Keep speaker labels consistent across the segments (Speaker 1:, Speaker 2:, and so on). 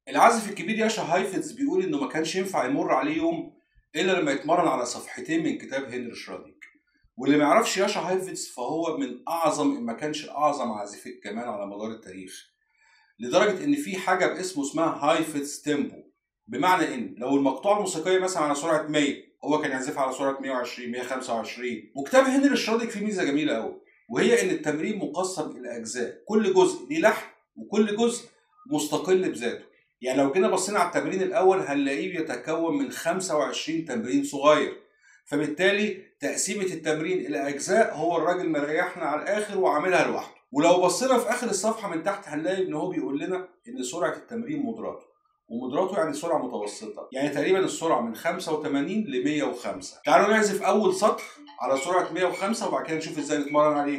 Speaker 1: العازف الكبير ياشا هايفتس بيقول انه ما كانش ينفع يمر عليه يوم الا لما يتمرن على صفحتين من كتاب هنري شراديك واللي ما يعرفش ياشا هايفتس فهو من اعظم ان ما كانش اعظم عازف الكمان على مدار التاريخ لدرجه ان في حاجه باسمه اسمها هايفتس تيمبو بمعنى ان لو المقطوعه الموسيقيه مثلا على سرعه 100 هو كان يعزفها على سرعه 120 125 وكتاب هنري شراديك فيه ميزه جميله قوي وهي ان التمرين مقسم الى اجزاء كل جزء ليه لحن وكل جزء مستقل بذاته يعني لو جينا بصينا على التمرين الاول هنلاقيه بيتكون من 25 تمرين صغير فبالتالي تقسيمه التمرين الى اجزاء هو الراجل مريحنا على الاخر وعاملها لوحده ولو بصينا في اخر الصفحه من تحت هنلاقي ان هو بيقول لنا ان سرعه التمرين مدراته ومدراته يعني سرعه متوسطه يعني تقريبا السرعه من 85 ل 105 تعالوا نعزف اول سطر على سرعه 105 وبعد كده نشوف ازاي نتمرن عليه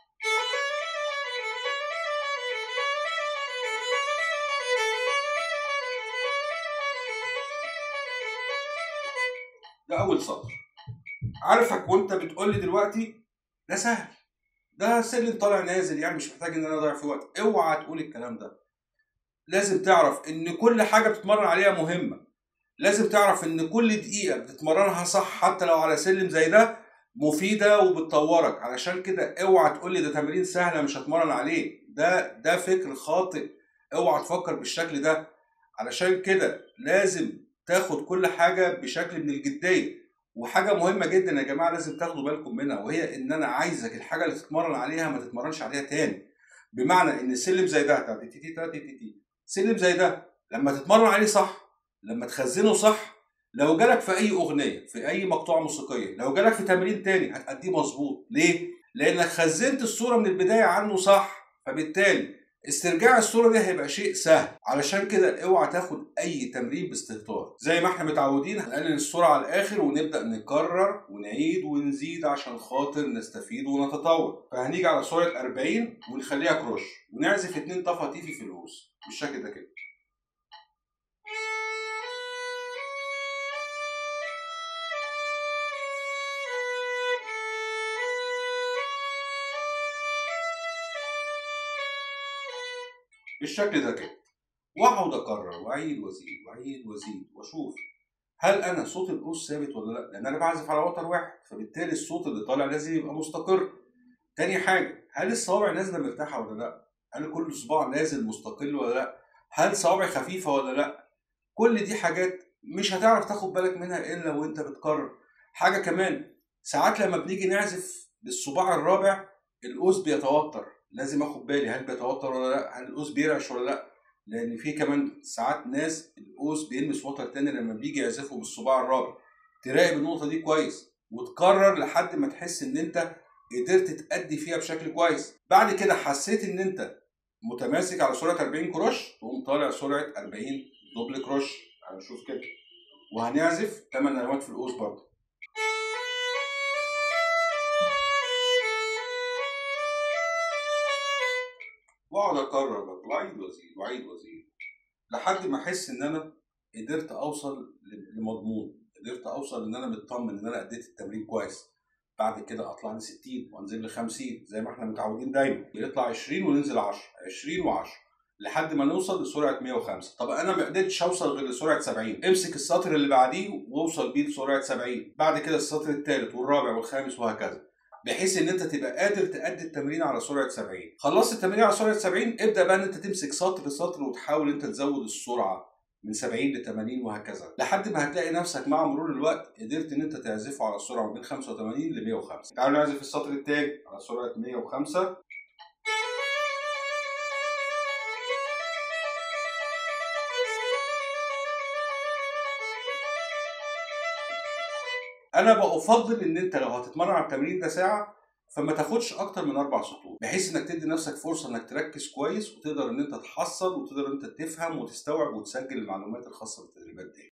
Speaker 1: ده اول سطر عارفك وانت بتقول لي دلوقتي ده سهل ده سلم طالع نازل يعني مش محتاج ان انا اضيع في وقت اوعى تقول الكلام ده لازم تعرف ان كل حاجه بتتمرن عليها مهمه لازم تعرف ان كل دقيقه بتتمرنها صح حتى لو على سلم زي ده مفيده وبتطورك علشان كده اوعى تقول لي ده تمرين سهل مش هتمرن عليه ده ده فكر خاطئ اوعى تفكر بالشكل ده علشان كده لازم تاخد كل حاجه بشكل من الجديه وحاجه مهمه جدا يا جماعه لازم تاخدوا بالكم منها وهي ان انا عايزك الحاجه اللي تتمرن عليها ما تتمرنش عليها تاني بمعنى ان سلم زي ده تي تي تي تي تي سلم زي ده لما تتمرن عليه صح لما تخزنه صح لو جالك في اي اغنيه في اي مقطوعه موسيقيه لو جالك في تمرين تاني هتأديه مظبوط ليه لانك خزنت الصوره من البدايه عنه صح فبالتالي استرجاع الصوره دي هيبقى شيء سهل علشان كده اوعى تاخد اي تمرين باستهتار زي ما احنا متعودين هنقلل السرعه على الاخر ونبدا نكرر ونعيد ونزيد عشان خاطر نستفيد ونتطور فهنيجي على سرعه 40 ونخليها كروش ونعزف اتنين طفا تيفي في القوس بالشكل ده كده بالشكل ده كده واقعد اكرر واعيد وازيد واعيد وازيد واشوف هل انا صوت القوس ثابت ولا لا لان انا بعزف على وتر واحد فبالتالي الصوت اللي طالع لازم يبقى مستقر تاني حاجه هل الصوابع نازله مرتاحه ولا لا هل كل صباع نازل مستقل ولا لا هل صوابع خفيفه ولا لا كل دي حاجات مش هتعرف تاخد بالك منها الا وانت بتكرر حاجه كمان ساعات لما بنيجي نعزف بالصباع الرابع القوس بيتوتر لازم اخد بالي هل بيتوتر ولا لا هل القوس بيرعش ولا لا لان في كمان ساعات ناس القوس بيلمس وتر تاني لما بيجي يعزفه بالصباع الرابع تراقب النقطه دي كويس وتكرر لحد ما تحس ان انت قدرت تأدي فيها بشكل كويس بعد كده حسيت ان انت متماسك على سرعه 40 كروش تقوم طالع سرعه 40 دوبل كروش هنشوف كده وهنعزف 8 نغمات في القوس برضه واقعد اكرر برضه واعيد وازيد واعيد وازيد لحد ما احس ان انا قدرت اوصل لمضمون قدرت اوصل ان انا مطمن ان انا اديت التمرين كويس بعد كده اطلع ل 60 وانزل ل 50 زي ما احنا متعودين دايما يطلع 20 وننزل 10 20 و10 لحد ما نوصل لسرعه 105 طب انا ما قدرتش اوصل غير لسرعه 70 امسك السطر اللي بعديه واوصل بيه لسرعه 70 بعد كده السطر الثالث والرابع والخامس وهكذا بحيث ان انت تبقى قادر تأدي التمرين على سرعه 70 خلصت التمرين على سرعه 70 ابدا بقى ان انت تمسك سطر سطر وتحاول انت تزود السرعه من 70 ل 80 وهكذا لحد ما هتلاقي نفسك مع مرور الوقت قدرت ان انت تعزفه على سرعه من 85 ل 105 تعالوا نعزف السطر الثاني على سرعه 105 انا بفضل ان انت لو هتتمرن على التمرين ده ساعه فما تاخدش اكتر من اربع سطور بحيث انك تدي نفسك فرصه انك تركز كويس وتقدر ان انت تحصل وتقدر ان انت تفهم وتستوعب وتسجل المعلومات الخاصه بالتدريبات دي